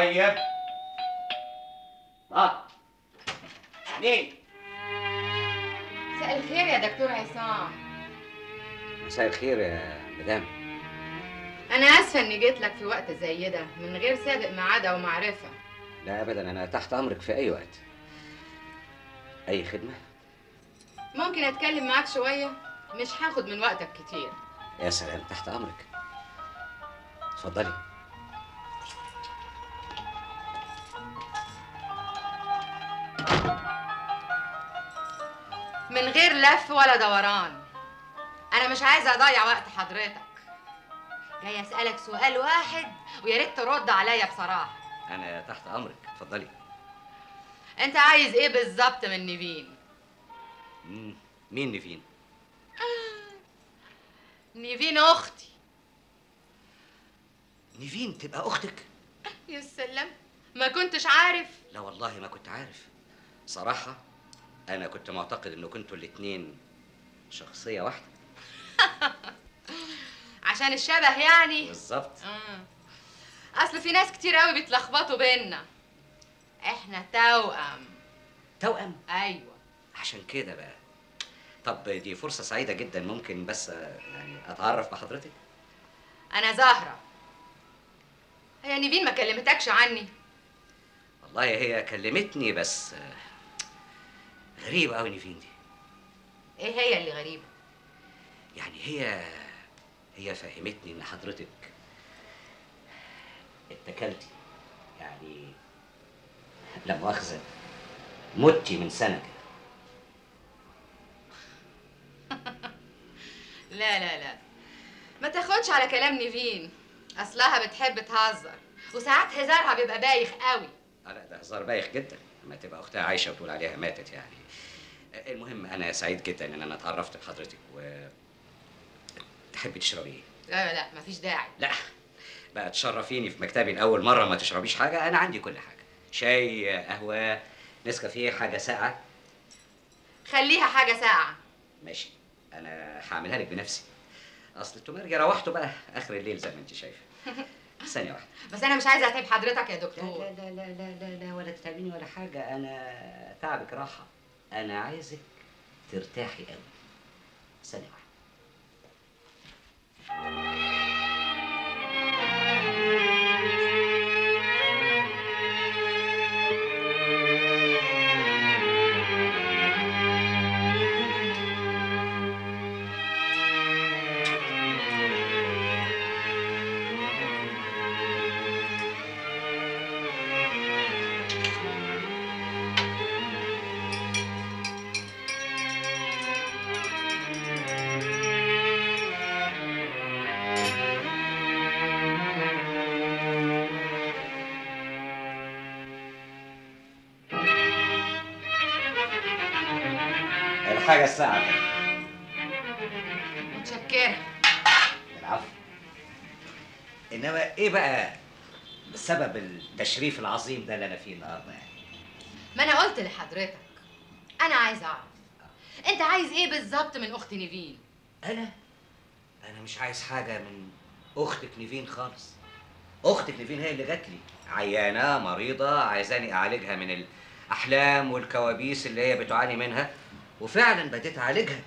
طيب اه مين مساء الخير يا دكتور عصام مساء الخير يا مدام انا اسفه اني جيت لك في وقت زي ده من غير سابق ميعاد او معرفه لا ابدا انا تحت امرك في اي وقت اي خدمه ممكن اتكلم معاك شويه مش هاخد من وقتك كتير يا سلام تحت امرك اتفضلي من غير لف ولا دوران انا مش عايزه اضيع وقت حضرتك جاي اسالك سؤال واحد ويا ريت ترد عليا بصراحه انا تحت امرك اتفضلي انت عايز ايه بالظبط من نيفين مم، مين نيفين نيفين اختي نيفين تبقى اختك يا سلام ما كنتش عارف لا والله ما كنت عارف صراحه انا كنت معتقد انه كنتوا الاتنين شخصيه واحده عشان الشبه يعني بالظبط آه. اصل في ناس كتير قوي بيتلخبطوا بينا احنا توأم توأم ايوه عشان كده بقى طب دي فرصه سعيده جدا ممكن بس آه، يعني اتعرف بحضرتك انا زهره هي نيفين ما كلمتكش عني والله هي كلمتني بس آه، غريبه قوي نيفين دي ايه هي اللي غريبه يعني هي هي فهمتني ان حضرتك اتكلتي يعني لا مؤاخذة متي من سنة كده لا لا لا ما تاخدش على كلام نيفين اصلها بتحب تهزر وساعات هزارها بيبقى بايخ قوي آه لا ده هزار بايخ جدا لما تبقى اختها عايشة وتقول عليها ماتت يعني آه، المهم انا سعيد جدا ان انا اتعرفت بحضرتك و تحبي تشربي ايه؟ لا لا مفيش داعي لا بقى تشرفيني في مكتبي لاول مرة ما تشربيش حاجة انا عندي كل حاجة شاي قهوة نسكافيه حاجة ساقعة خليها حاجه ساعه ماشي انا هعملها لك بنفسي اصل التمرجي روحته بقى اخر الليل زي ما انت شايفه ثانيه واحده بس انا مش عايزه اتعب حضرتك يا لا دكتور لا لا لا لا لا, لا ولا تتعبيني ولا حاجه انا تعبك راحه انا عايزك ترتاحي قوي ثانيه واحده الحاجه الساعه متشكره العفو انما ايه بقى سبب التشريف العظيم ده اللي انا فيه النهارده يعني ما انا قلت لحضرتك انا عايز اعرف انت عايز ايه بالظبط من اخت نيفين انا انا مش عايز حاجه من اختك نيفين خالص اختك نيفين هي اللي جات لي عيانه مريضه عايزاني اعالجها من الاحلام والكوابيس اللي هي بتعاني منها وفعلا بديت اعالجها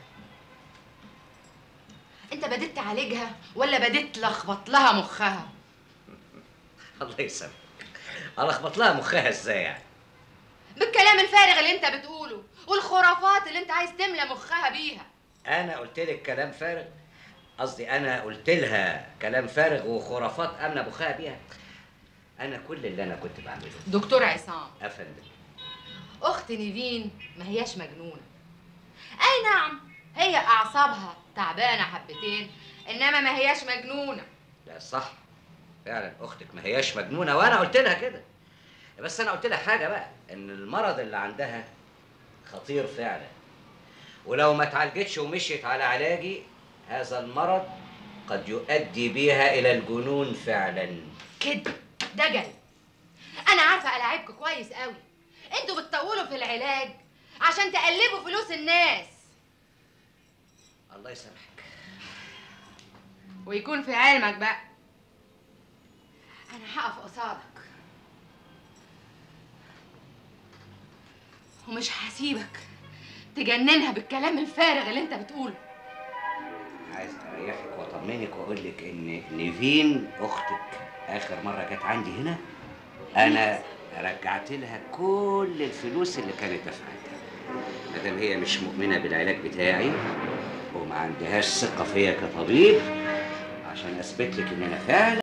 انت بديت تعالجها ولا بديت تلخبط لها مخها الله يسامحك الخبط لها مخها ازاي يعني بالكلام الفارغ اللي انت بتقوله والخرافات اللي انت عايز تملى مخها بيها انا قلت لك كلام فارغ قصدي انا قلت لها كلام فارغ وخرافات امنه بخها بيها انا كل اللي انا كنت بعمله دكتور عصام افندم اخت نيفين ما هياش مجنونه اي نعم هي اعصابها تعبانه حبتين انما ما هياش مجنونه لا صح فعلا اختك ما هياش مجنونه وانا قلت لها كده بس انا قلت لها حاجه بقى ان المرض اللي عندها خطير فعلا ولو ما اتعالجتش ومشيت على علاجي هذا المرض قد يؤدي بيها الى الجنون فعلا كده دجل انا عارفه العابكم كويس قوي انتوا بتطولوا في العلاج عشان تقلبوا فلوس الناس الله يسامحك ويكون في علمك بقى انا هقف قصادك ومش هسيبك تجننها بالكلام الفارغ اللي انت بتقوله عايز اريحك واطمنك واقول لك ان نيفين اختك اخر مره كانت عندي هنا انا رجعت لها كل الفلوس اللي كانت دفعتها ما دام هي مش مؤمنه بالعلاج بتاعي وما عندهاش ثقه فيا كطبيب عشان اثبت لك ان انا فعلا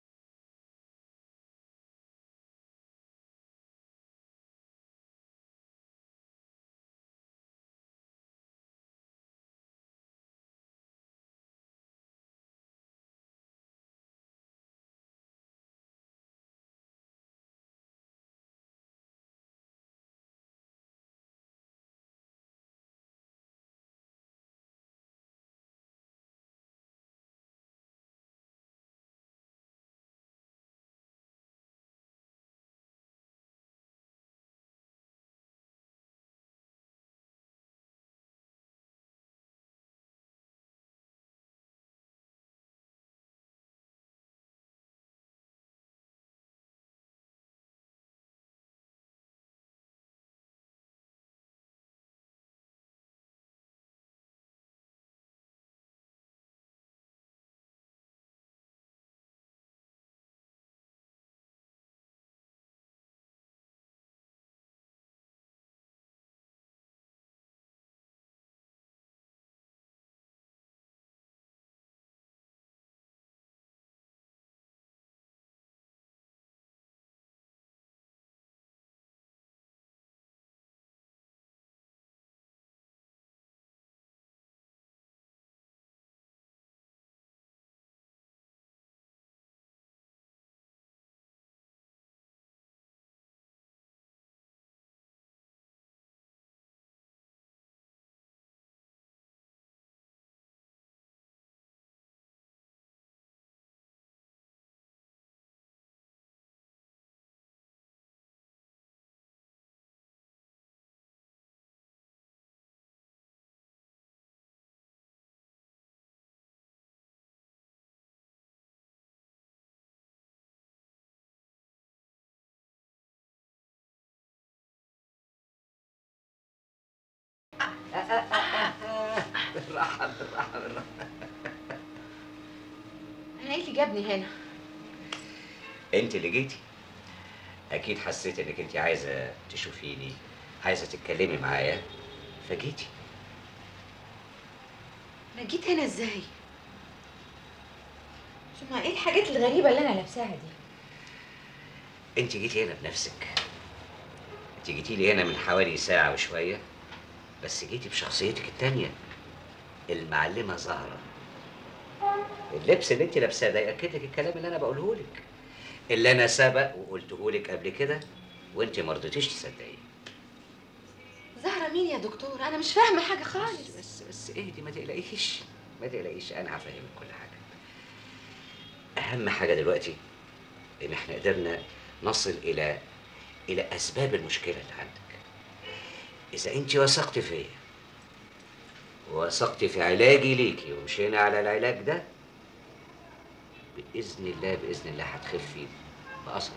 بالراحه بالراحه بالراحه انا ايه اللي جابني هنا انت اللي جيتي اكيد حسيت انك انت عايزه تشوفيني عايزه تتكلمي معايا فجيتي انا جيت هنا ازاي ثم ايه الحاجات الغريبه اللي انا لابساها دي انت جيتي هنا بنفسك انت جيتي لي هنا من حوالي ساعه وشويه بس جيتي بشخصيتك التانية المعلمه زهره اللبس اللي انت لابساه ده ياكد لك الكلام اللي انا بقوله لك اللي انا سبق وقلته لك قبل كده وانت ما رضيتيش تصدقيه زهره مين يا دكتور انا مش فاهمه حاجه بس خالص بس بس اهدي ما تقلقيش ما تقلقيش انا هفهمك كل حاجه اهم حاجه دلوقتي ان احنا قدرنا نصل الى الى اسباب المشكله اللي عندك اذا انت وثقت فيا ووثقت في علاجي ليكي ومشينا على العلاج ده باذن الله باذن الله هتخفي بأسرع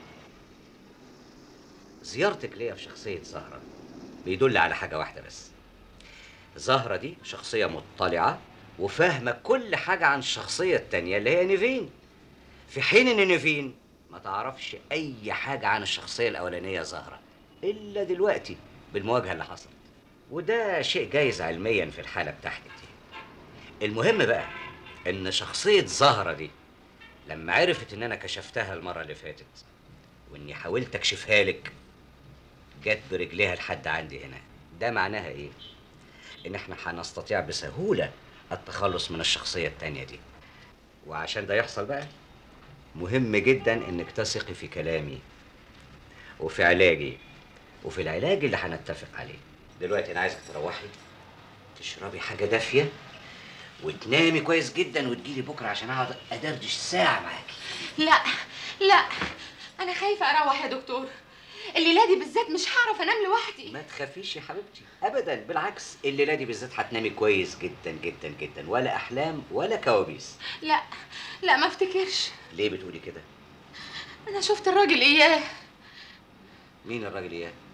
زيارتك ليا في شخصيه زهره بيدل على حاجه واحده بس زهرة دي شخصية مطلعة وفاهمة كل حاجة عن الشخصية التانية اللي هي نيفين في حين ان نيفين ما تعرفش اي حاجة عن الشخصية الاولانية زهرة الا دلوقتي بالمواجهة اللي حصلت وده شيء جايز علميا في الحالة بتاعتك دي المهم بقى ان شخصية زهرة دي لما عرفت ان انا كشفتها المرة اللي فاتت واني حاولت اكشفها لك جت برجليها لحد عندي هنا ده معناها ايه ان احنا هنستطيع بسهولة التخلص من الشخصية التانية دي وعشان ده يحصل بقى مهم جدا انك تثقي في كلامي وفي علاجي وفي العلاج اللي هنتفق عليه دلوقتي انا عايزك تروحي تشربي حاجة دافية وتنامي كويس جدا وتجيلي بكرة عشان اقعد ادردش ساعة معاكي لا لا انا خايفه اروح يا دكتور الليله دي بالذات مش هعرف انام لوحدي ما تخافيش يا حبيبتي ابدا بالعكس الليله دي بالذات هتنامي كويس جدا جدا جدا ولا احلام ولا كوابيس لا لا ما افتكرش ليه بتقولي كده انا شفت الراجل اياه مين الراجل اياه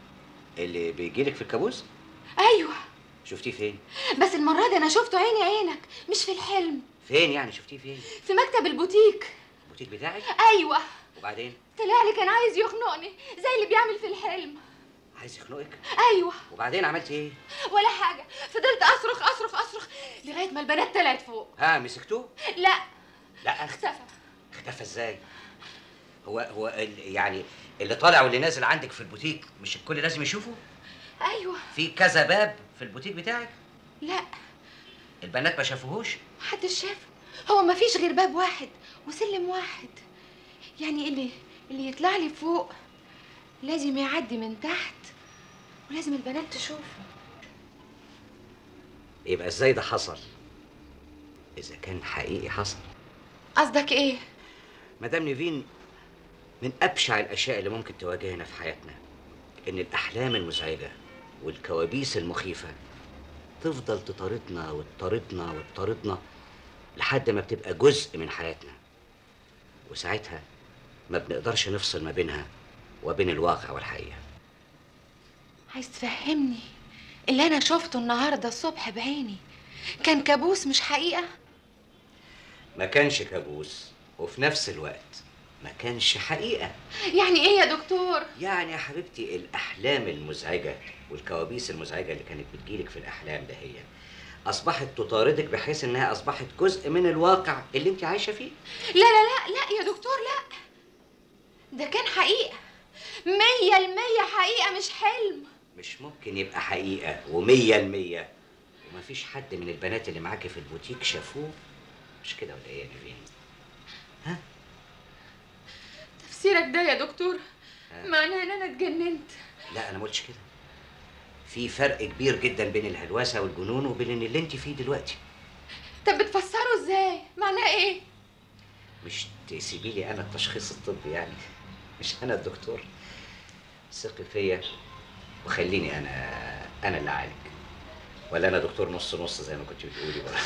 اللي بيجيلك في الكابوس ايوه شفتيه فين بس المره دي انا شفته عيني عينك مش في الحلم فين يعني شفتيه فين في مكتب البوتيك البوتيك بتاعك ايوه وبعدين طلع لي كان عايز يخنقني زي اللي بيعمل في الحلم عايز يخنقك ايوه وبعدين عملت ايه ولا حاجه فضلت اصرخ اصرخ اصرخ لغايه ما البنات طلعت فوق ها مسكتوه لا لا اختفى اختفى ازاي هو هو ال- يعني اللي طالع واللي نازل عندك في البوتيك مش الكل لازم يشوفه ايوه في كذا باب في البوتيك بتاعك لا البنات ما شافوهوش محدش شافه هو ما فيش غير باب واحد وسلم واحد يعني اللي اللي يطلع لي فوق لازم يعدي من تحت ولازم البنات تشوفه يبقى ازاي ده حصل اذا كان حقيقي حصل قصدك ايه مدام نيفين من ابشع الاشياء اللي ممكن تواجهنا في حياتنا ان الاحلام المزعجه والكوابيس المخيفه تفضل تطاردنا وتطاردنا وتطاردنا لحد ما بتبقى جزء من حياتنا وساعتها ما بنقدرش نفصل ما بينها وبين الواقع والحقيقه عايز تفهمني اللي انا شفته النهارده الصبح بعيني كان كابوس مش حقيقه ما كانش كابوس وفي نفس الوقت ما كانش حقيقه يعني ايه يا دكتور يعني يا حبيبتي الأحلام المزعجة والكوابيس المزعجة اللي كانت بتجيلك في الأحلام ده هي أصبحت تطاردك بحيث إنها أصبحت جزء من الواقع اللي أنت عايشة فيه لا لا لا لا يا دكتور لا ده كان حقيقه مية المية حقيقة مش حلم مش ممكن يبقى حقيقة ومية المية ومفيش حد من البنات اللي معاكي في البوتيك شافوه مش كده ولا إيه يا نيفين؟ ها؟ تفسيرك ده يا دكتور معناه ان انا اتجننت لا أنا ما قلتش كده في فرق كبير جدا بين الهلوسة والجنون وبين اللي أنت فيه دلوقتي طب بتفسره ازاي معناه ايه مش تسيبي لي انا التشخيص الطبي يعني مش انا الدكتور ثقي فيا وخليني انا انا اللي اعالج ولا انا دكتور نص نص زي ما كنت بتقولي بقى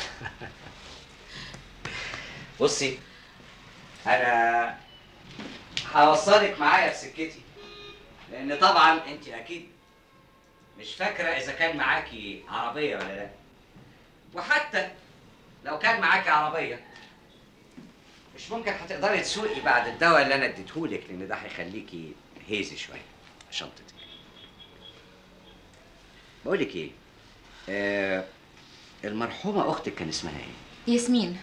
بصي انا هوصلك معايا في سكتي لان طبعا انت اكيد مش فاكره اذا كان معاكي عربيه ولا لا وحتى لو كان معاكي عربيه مش ممكن هتقدري تسوقي بعد الدواء اللي انا اديتهولك لان ده هيخليكي هيزي شويه شنطتك بقول لك ايه آه المرحومه اختك كان اسمها ايه ياسمين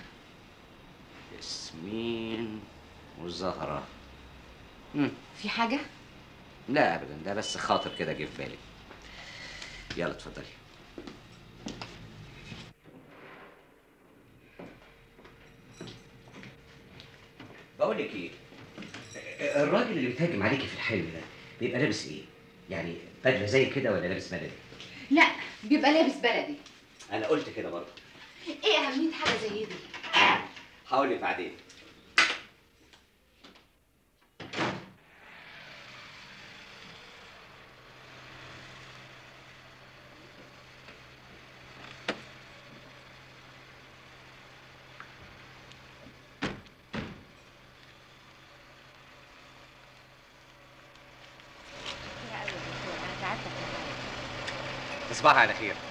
ياسمين وزهره مم. في حاجة لا ابدا ده بس خاطر كده جه في بالي يلا اتفضلي بقول لك ايه الراجل اللي بيتهاجم عليكي في الحلم ده بيبقى لابس ايه يعني بدله زي كده ولا لابس بلدي لا بيبقى لابس بلدي انا قلت كده برضه ايه اهمية حاجة زي دي هقول لك بعدين تصبحي على خير